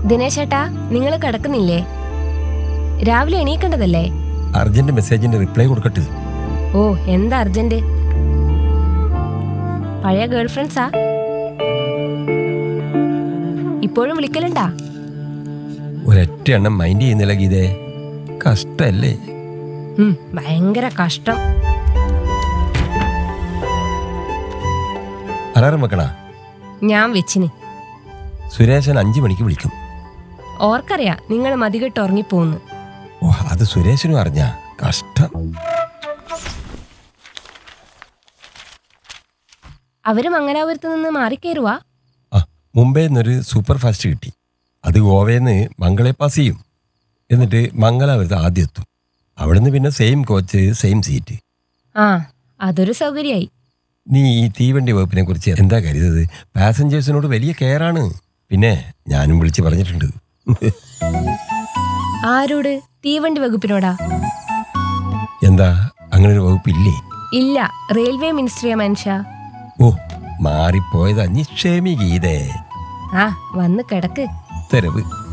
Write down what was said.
ദിനേശേട്ടാ നിങ്ങൾ കിടക്കുന്നില്ലേ രാവിലെ എണീക്കേണ്ടതല്ലേ urgent മെസ്സേജിന്റെ reply കൊടുക്കട്ടെ ഓ എന്താ അർജന്റ് പഴയ ഗേൾ ഫ്രണ്ട്സാ ഇപ്പോഴും വിളിക്കലുണ്ടാ ഒരൊറ്റ എണ്ണം മൈൻഡ് ചെയ്യുന്നില്ല ഗീതേ കഷ്ടല്ലേ ഉം, ഭയങ്കര കഷ്ടം അലാറം വെക്കണ ഞാൻ വെച്ചിന് സുരേശൻ അഞ്ചു മണിക്ക് വിളിക്കും ഓർക്കറിയാ നിങ്ങൾ മതികെട്ട് ഉറങ്ങിപ്പോന്ന് ഓ അത് സുരേഷനും അറിഞ്ഞ കഷ്ടം അവര് മംഗലാപുരത്ത് നിന്ന് മാറിക്കയറുവാ ആ മുംബൈ നിന്നൊരു സൂപ്പർ ഫാസ്റ്റ് കിട്ടി അത് ഗോവയിൽ മംഗളെ പാസ് ചെയ്യും എന്നിട്ട് മംഗലാപുരത്ത് ആദ്യം എത്തും അവിടുന്ന് പിന്നെ സെയിം കോച്ച് സെയിം സീറ്റ് ആ അതൊരു സൗകര്യായി നീ ഈ തീവണ്ടി വകുപ്പിനെ കുറിച്ച് എന്താ കരുതത് പാസഞ്ചേഴ്സിനോട് വലിയ കെയറാണ് പിന്നെ ഞാനും വിളിച്ച് പറഞ്ഞിട്ടുണ്ട് ആരോട് തീവണ്ടി വകുപ്പിനോടാ എന്താ അങ്ങനെ ഒരു വകുപ്പില്ലേ ഇല്ല റെയിൽവേ മിനിസ്ട്രിയാ മനുഷ്യ ഓ മാറിപ്പോയതാ നിക്ഷേമി ഗീതേ ആ വന്ന് കിടക്ക് ഉത്തരവ്